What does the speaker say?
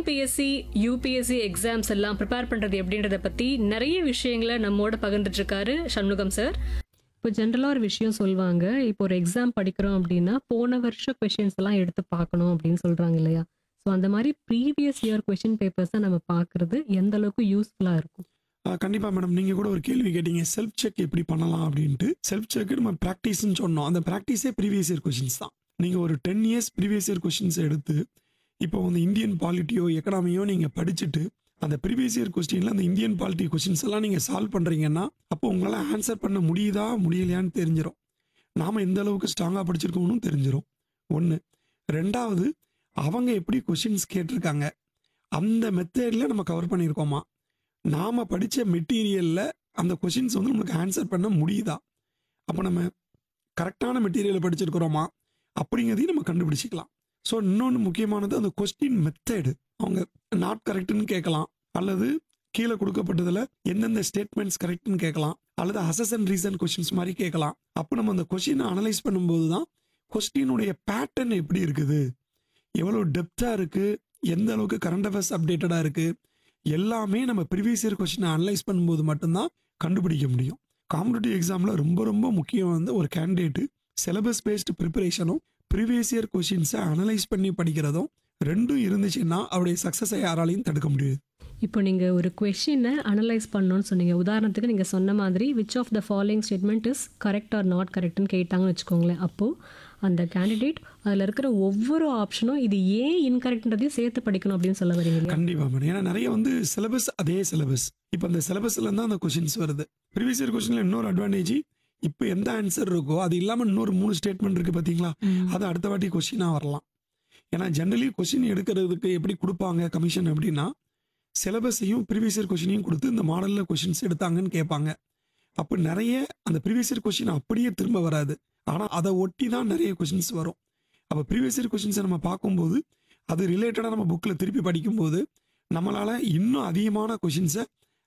TNPSC UPSC exams எல்லாம் prepare பண்றது எப்படின்றத பத்தி நிறைய விஷயங்களை நம்மோட பகிர்ந்துட்டு இருக்காரு சண்முகம் சார் இப்போ ஜென்ரலாக ஒரு விஷயம் சொல்லுவாங்க இப்போ ஒரு எக்ஸாம் படிக்கிறோம் அப்படின்னா போன வருஷம் கொஷின்ஸ் எல்லாம் எடுத்து பார்க்கணும் அப்படின்னு சொல்றாங்க இல்லையா ஸோ அந்த மாதிரி ப்ரீவியஸ் இயர் கொஷின் பேப்பர்ஸை நம்ம பார்க்கறது எந்த அளவுக்கு யூஸ்ஃபுல்லாக இருக்கும் ஆ, கண்டிப்பா மேடம் நீங்க கூட ஒரு கேள்வி கேட்டீங்க செல்ஃப் செக் எப்படி பண்ணலாம் அப்படின்ட்டு செல்ஃப் செக் நம்ம ப்ராக்டிஸ்னு சொன்னோம் அந்த ப்ராக்டிஸே ப்ரீவியஸ் இயர் கொஷின்ஸ் தான் நீங்க ஒரு ten years previous year questions எடுத்து இப்போ வந்து இந்தியன் பாலிட்டியோ எக்கனாமியோ நீங்க படிச்சுட்டு அந்த ப்ரீவியஸ் இயர் கொஸ்டின்ல அந்த இந்தியன் பாலிட்டி கொஷின்ஸ் எல்லாம் நீங்க சால்வ் பண்றீங்கன்னா அப்போ உங்களால ஆன்சர் பண்ண முடியுதா முடியலையான்னு தெரிஞ்சிடும் நாம எந்த அளவுக்கு ஸ்ட்ராங்கா படிச்சிருக்கோம்னு தெரிஞ்சிடும் ஒன்று ரெண்டாவது அவங்க எப்படி கொஷின்ஸ் கேட்டிருக்காங்க அந்த மெத்தேடில் நம்ம கவர் பண்ணியிருக்கோமா நாம படிச்ச மெட்டீரியல்ல அந்த கொஷின்ஸ் வந்து நம்மளுக்கு ஆன்சர் பண்ண முடியுதா அப்போ நம்ம கரெக்டான மெட்டீரியலை படிச்சிருக்கிறோமா அப்படிங்கிறதையும் நம்ம கண்டுபிடிச்சிக்கலாம் ஸோ இன்னொன்று முக்கியமானது அந்த கொஸ்டின் மெத்தடு அவங்க நாட் கரெக்ட்னு கேட்கலாம் அல்லது கீழே கொடுக்கப்பட்டதுல எந்தெந்த ஸ்டேட்மெண்ட்ஸ் கரெக்ட்னு கேட்கலாம் அல்லது அசஸ் அண்ட் ரீசன் கொஷின்ஸ் மாதிரி கேட்கலாம் அப்போ நம்ம அந்த கொஷினை அனலைஸ் பண்ணும்போது தான் கொஸ்டினுடைய பேட்டர்ன் எப்படி இருக்குது எவ்வளோ டெப்த்தாக இருக்குது எந்த அளவுக்கு கரண்ட் அஃபேர்ஸ் அப்டேட்டடாக இருக்குது எல்லாமே நம்ம ப்ரீவியஸ் இயர் கொஸ்டினை அனலைஸ் பண்ணும்போது மட்டும்தான் கண்டுபிடிக்க முடியும் காம்படிட்டிவ் எக்ஸாமில் ரொம்ப ரொம்ப முக்கியம் வந்து ஒரு கேண்டிடேட்டு சிலபஸ் பேஸ்டு ப்ரிப்பரேஷனும் ப்ரீவியஸ் இயர் கொஷின்ஸை அனலைஸ் பண்ணி படிக்கிறதும் ரெண்டும் இருந்துச்சுன்னா அவருடைய சக்ஸஸை யாராலையும் தடுக்க முடியாது இப்போ நீங்க ஒரு கொஷினை அனலைஸ் பண்ணணும்னு சொன்னீங்க உதாரணத்துக்கு நீங்க சொன்ன மாதிரி which of the following statement is correct or not கரெக்ட்னு கேட்டாங்கன்னு வச்சுக்கோங்களேன் அப்போ அந்த கேண்டிடேட் அதில் இருக்கிற ஒவ்வொரு ஆப்ஷனும் இது ஏன் இன்கரெக்ட்ன்றதையும் சேர்த்து படிக்கணும் அப்படின்னு சொல்ல வரீங்க இல்லையா கண்டிப்பா மேடம் ஏன்னா நிறைய வந்து சிலபஸ் அதே சிலபஸ் இப்போ அந்த சிலபஸ்ல இருந்தா அந்த கொஷின்ஸ் வருது ப்ரீவியஸ் இயர் கொஸ்டின்ல இன்னொரு அட்வான்டேஜ் இப்போ எந்த ஆன்சர் இருக்கோ அது இல்லாம இன்னொரு மூணு ஸ்டேட்மெண்ட் இருக்கு பாத்தீங்களா ம். அது அடுத்த வாட்டி கொஸ்டினா வரலாம் ஏன்னா ஜென்ரலி கொஸ்டின் எடுக்கிறதுக்கு எப்படி கொடுப்பாங்க கமிஷன் அப்படின்னா சிலபஸையும் ப்ரீவியஸ் இயர் கொஸ்டினையும் கொடுத்து இந்த மாடலில் கொஷின்ஸ் எடுத்தாங்கன்னு கேட்பாங்க அப்போ நிறைய அந்த ப்ரீவியஸ் இயர் கொஸ்டின் அப்படியே திரும்ப வராது ஆனால் அதை ஒட்டி தான் நிறைய கொஷின்ஸ் வரும் அப்போ ப்ரீவியஸ் இயர் கொஷின்ஸை நம்ம பார்க்கும்போது அது ரிலேட்டடாக நம்ம புக்கில் திருப்பி படிக்கும்போது நம்மளால் இன்னும் அதிகமான கொஷின்ஸை